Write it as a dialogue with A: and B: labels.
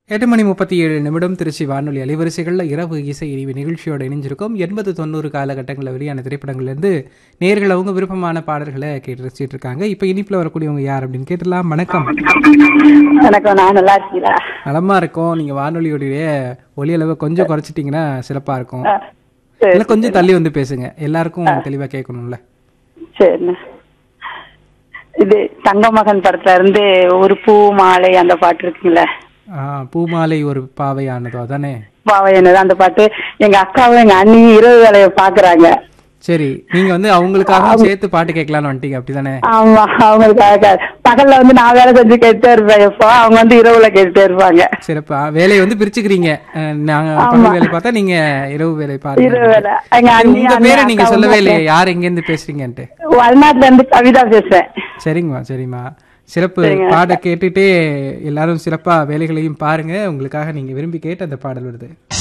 A: எட்டு மணி முப்பத்தி ஏழு நிமிடம் திருச்சி வானொலி அலைவரிசைகளில் இரவு இசை இனிவு நிகழ்ச்சியோட இணைஞ்சிருக்கோம் எண்பது தொண்ணூறு காலகட்டங்களில் வெளியான திரைப்படங்கள்லேருந்து நேர்கள் அவங்க விருப்பமான பாடல்களை கேட்டு ரசிச்சிட்டு இருக்காங்க இப்போ இனிப்பில் வரக்கூடியவங்க யார் அப்படின்னு கேட்டலாம் வணக்கம்
B: வணக்கம் நான் நல்லா இருக்கீங்களா
A: நலமா இருக்கோம் நீங்க வானொலியோடைய ஒலி அளவை கொஞ்சம் குறைச்சிட்டிங்கன்னா சிறப்பா இருக்கும்
B: ஆ, சரி
A: இல்லை கொஞ்சம் தள்ளி வந்து பேசுங்க எல்லாருக்கும் தெளிவா கேட்கணும்ல
B: சரிண்ணா இது தங்க மகன் படத்துல இருந்து ஒரு பூ மாலை அந்த பாட்டு இருக்குங்களே
A: ஆ, பூமாலை ஒரு பாவையானதோ அதானே
B: பாவை என்னது அந்த பாட்டு எங்க அக்காவும் எங்க அண்ணியும் இரவு வேலையை பாக்குறாங்க
A: சரி நீங்க வந்து அவங்களுக்காக சேர்த்து பாட்டு கேட்கலான்னு வந்துட்டீங்க அப்படிதானே
B: ஆமா அவங்களுக்காக பகல்ல வந்து நான் வேலை செஞ்சு கேட்டுட்டே இருப்பேன் எப்போ அவங்க வந்து இரவுல கேட்டுட்டே இருப்பாங்க
A: சிறப்பா வேலையை வந்து பிரிச்சுக்கிறீங்க அஹ், நாங்க பகல் வேலை பார்த்தா நீங்க இரவு வேலை
B: இரவு
A: பாருங்க
B: வேலை எங்க
A: சரி,
B: அண்ணி
A: உங்க
B: அண்ணி,
A: பேரை நீங்க
B: அக்கா
A: சொல்லவே
B: வந்து
A: இல்லையே யார் எங்க இருந்து பேசுறீங்கன்ட்டு
B: வல்நாட்டுல இருந்து கவிதா பேசுறேன்
A: சரிங்கம்மா சரிம்மா சிறப்பு பாட கேட்டுட்டே எல்லாரும் சிறப்பா வேலைகளையும் பாருங்க உங்களுக்காக நீங்க விரும்பி கேட்ட அந்த பாடல் வருது